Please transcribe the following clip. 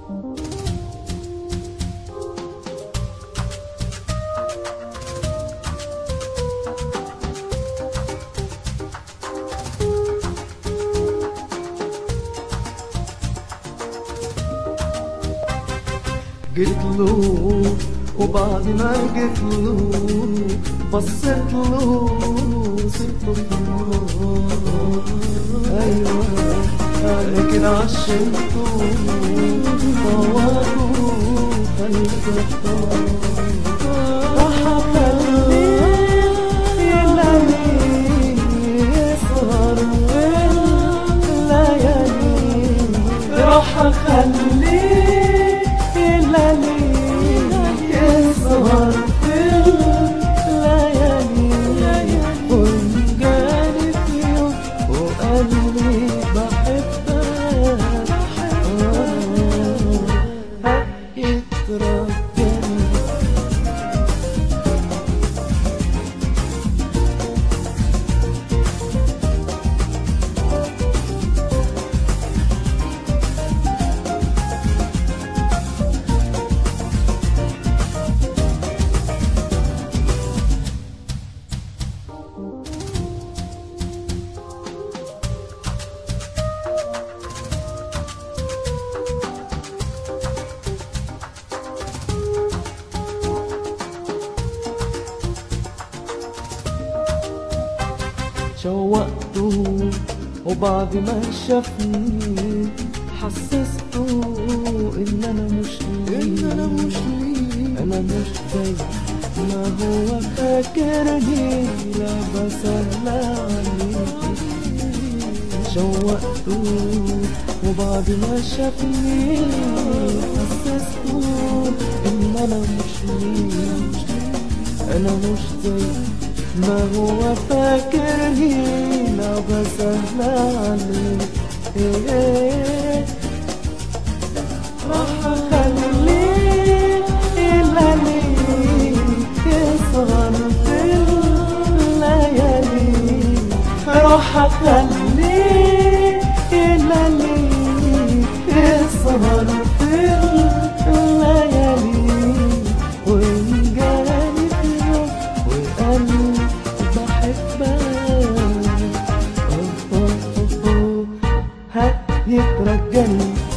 قلت له وبعد ما قلت له بصيت له سبت له ايوه لكن عشمته طوعته خلفته راح اخليه يلاقي يسهر الليالي راح اخليه يلاقي يسهر الليالي وجاني في يوم وقال لي بحبك آه، هيترجاني شوقته وبعد ما شافني حسسته ان انا مش ليه ان انا مش ليه انا مش زي ما هو فاكرني لعبة سهلة عليك شوقته وبعد ما شافني حسسته ان انا مش ليه انا مش زي ما هو فاكرني لعبة سهلة عليك إيه إيه. راح اخليه يلالي يسهر في الليالي راح اخليه يلالي يسهر في الليالي وإن جاني في يوم وقال لي بحبك أوه أوه أوه هيترجاني